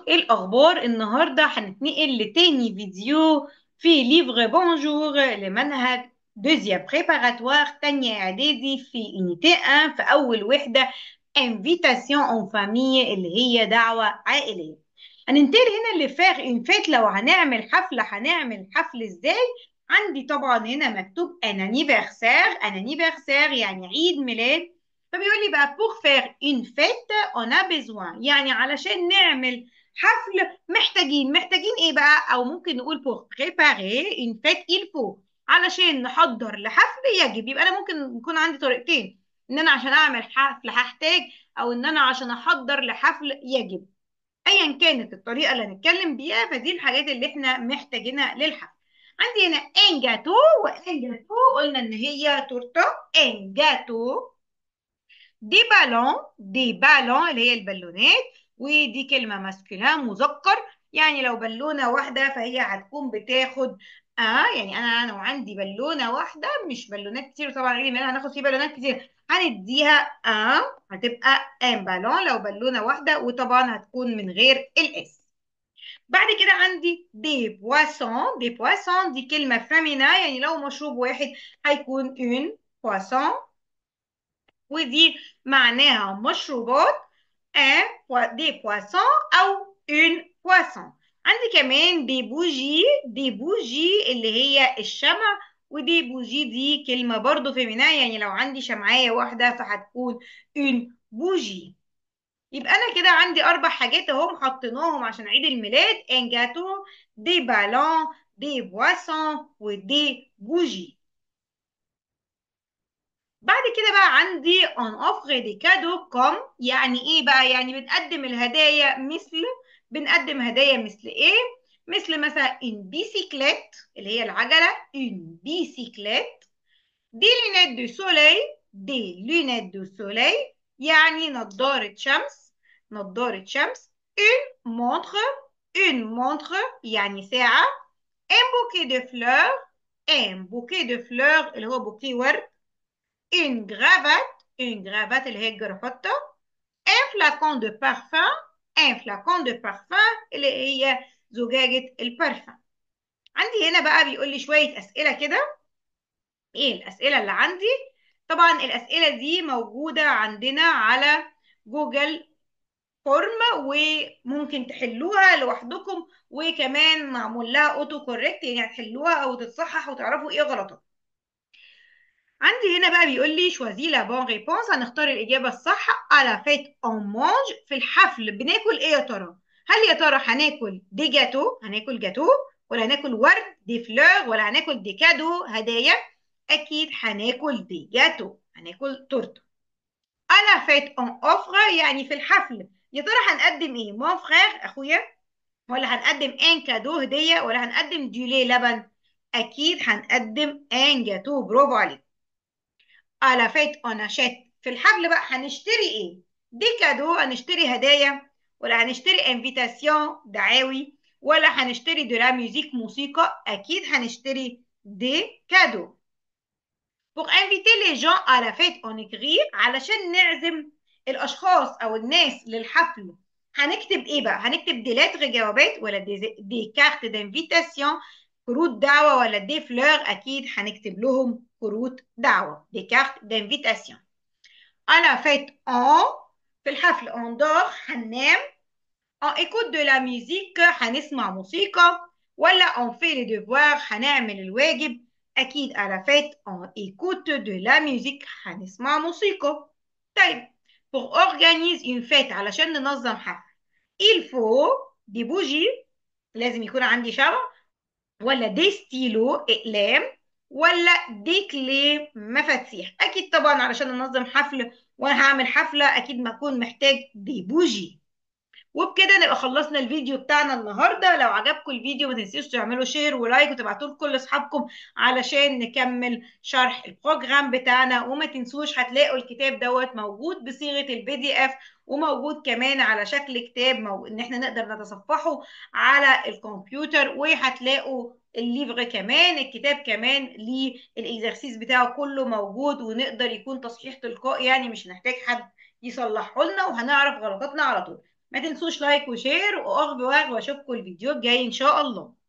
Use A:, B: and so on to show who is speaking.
A: ايه الاخبار النهارده هنتنقل لتاني فيديو في ليفغ بونجور لمنهج دوزيام بريباراتوار تانية اعدادي في انيتي 1 في اول وحده انفيتاسيون اون فامille اللي هي دعوه عائليه هننتقل هنا لفاغ ان فات لو هنعمل حفله هنعمل حفل ازاي عندي طبعا هنا مكتوب ان انيفرسير ان انيفرسير يعني عيد ميلاد فبيقول لي بقى pour faire une fête on a besoin يعني علشان نعمل حفل محتاجين محتاجين ايه بقى او ممكن نقول pour préparer une fête il faut علشان نحضر لحفل يجب يبقى انا ممكن يكون عندي طريقتين ان انا عشان اعمل حفل هحتاج او ان انا عشان احضر لحفل يجب ايا كانت الطريقه اللي هنتكلم بيها فدي الحاجات اللي احنا محتاجينها للحفل عندي هنا ان جاتو وان جاتو قلنا ان هي تورته ان جاتو دي بالون دي بالون اللي هي البالونات ودي كلمة ماسكولين مذكر يعني لو بالونة واحدة فهي هتكون بتاخد اه يعني انا لو عندي بالونة واحدة مش بالونات كتير طبعا عيد الميلاد هناخد فيه بالونات كتير هنديها اه هتبقى ان بالون لو بالونة واحدة وطبعا هتكون من غير الاس بعد كده عندي دي بواسون دي بواسون دي كلمة فامينا يعني لو مشروب واحد هيكون اون بواسون ودي معناها مشروبات ان دي بواسون او اون بواسون عندي كمان دي بوجي دي بوجي اللي هي الشمع ودي بوجي دي كلمة برضو فيمينا يعني لو عندي شمعية واحدة فهتكون اون بوجي يبقى انا كده عندي اربع حاجات اهم حطيناهم عشان عيد الميلاد ان جاتو دي بالون دي بواسون ودي بوجي بعد كده بقى عندي ان اوفر دي كادو كوم يعني ايه بقى يعني بنقدم الهدايا مثل بنقدم هدايا مثل ايه مثل مثلا ان بيسيكليت اللي هي العجله ان بيسيكليت دي لونيت دو سوليل دي لونيت دو سوليل يعني نظاره شمس نظاره شمس ان مونتر ان مونتر يعني ساعه ان بوكي دو فلور ان بوكي دو فلور اللي هو بوكي ورد une cravate, une cravate اللي هي الجرافطة un flacon de parfum un flacon de parfum اللي هي زجاجة البرفان عندي هنا بقى بيقول لي شوية أسئلة كده ايه الأسئلة اللي عندي طبعا الأسئلة دي موجودة عندنا على جوجل فورم وممكن تحلوها لوحدكم وكمان معمول لها اوتو كوريكت يعني هتحلوها او تتصحح وتعرفوا ايه غلطات عندي هنا بقى بيقول لي شوازي لا بون ريبونس هنختار الإجابة الصح على فيت اون مونج في الحفل بناكل إيه يا ترى؟ هل يا ترى هناكل دي جاتو هناكل جاتو ولا هناكل ورد دي فلور ولا هناكل دي كادو هدايا؟ أكيد هناكل دي جاتو هناكل تورته على فيت اون اوفر يعني في الحفل يا ترى هنقدم إيه؟ مون فخير أخويا ولا هنقدم ان كادو هدية ولا هنقدم دولي لبن؟ أكيد هنقدم ان جاتو برافو عليك على فيت اوناشيت في الحفل بقى هنشتري ايه دي كادو هنشتري هدايا ولا هنشتري انفيتاسيون دعاوي ولا هنشتري دو لا ميوزيك موسيقى اكيد هنشتري دي كادو pour inviter les gens à la fête on écrit علشان نعزم الاشخاص او الناس للحفل هنكتب ايه بقى هنكتب دي لتر جوابات ولا دي, دي كارت دانفيتاسيون كروت دعوة ولا دي فلور أكيد هنكتب لهم كروت دعوة دي كارت دانفيتاسيون على فيت اون في الحفل اون دور هننام اون ايكوت دو لا ميوزيك هنسمع موسيقى ولا اون في لي ديفوار هنعمل الواجب أكيد على فيت اون ايكوت دو لا ميوزيك هنسمع موسيقى طيب pour organise une fête علشان ننظم حفل il faut دي بوجي لازم يكون عندي شمع ولا دي ستيلو اقلام ولا دي كلي مفاتيح اكيد طبعا علشان انظم حفل وانا هعمل حفله اكيد ما اكون محتاج دي بوجي وبكده نبقى خلصنا الفيديو بتاعنا النهارده لو عجبكم الفيديو ما تنسوش تعملوا شير ولايك وتبعتوه لكل اصحابكم علشان نكمل شرح البروجرام بتاعنا وما تنسوش هتلاقوا الكتاب دوت موجود بصيغه البي دي اف وموجود كمان على شكل كتاب مو... ان احنا نقدر نتصفحه على الكمبيوتر وهتلاقوا الليفر كمان الكتاب كمان ليه الاكزرسيس بتاعه كله موجود ونقدر يكون تصحيح تلقائي يعني مش هنحتاج حد يصلحه لنا وهنعرف غلطاتنا على طول ما تنسوش لايك وشير واغ بواغ واشوفكم الفيديو الجاي ان شاء الله